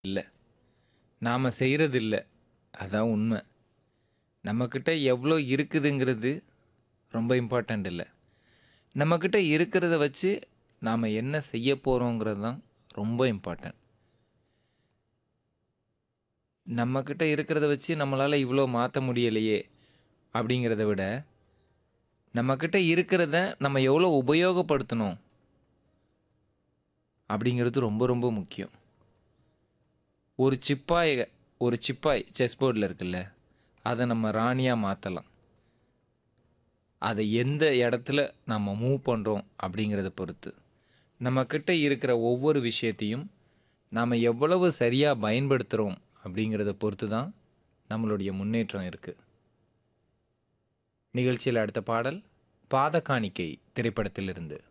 இல்லை நாம் செய்கிறது இல்லை அதான் உண்மை நம்மக்கிட்ட எவ்வளோ இருக்குதுங்கிறது ரொம்ப இம்பார்ட்டண்ட் இல்லை நம்மக்கிட்ட இருக்கிறத வச்சு நாம் என்ன செய்ய போகிறோங்கிறது தான் ரொம்ப இம்பார்ட்டண்ட் நம்மக்கிட்ட இருக்கிறத வச்சு நம்மளால் இவ்வளோ மாற்ற முடியலையே அப்படிங்கிறத விட நம்மக்கிட்ட இருக்கிறத நம்ம எவ்வளோ உபயோகப்படுத்தணும் அப்படிங்கிறது ரொம்ப ரொம்ப முக்கியம் ஒரு சிப்பாய் ஒரு சிப்பாய் செஸ் போர்டில் இருக்குல்ல அதை நம்ம ராணியாக மாற்றலாம் அதை எந்த இடத்துல நம்ம மூவ் பண்ணுறோம் அப்படிங்கிறத பொறுத்து நம்மக்கிட்ட இருக்கிற ஒவ்வொரு விஷயத்தையும் நாம் எவ்வளவு சரியாக பயன்படுத்துகிறோம் அப்படிங்கிறத பொறுத்து தான் நம்மளுடைய முன்னேற்றம் இருக்குது நிகழ்ச்சியில் அடுத்த பாடல் பாத காணிக்கை திரைப்படத்திலிருந்து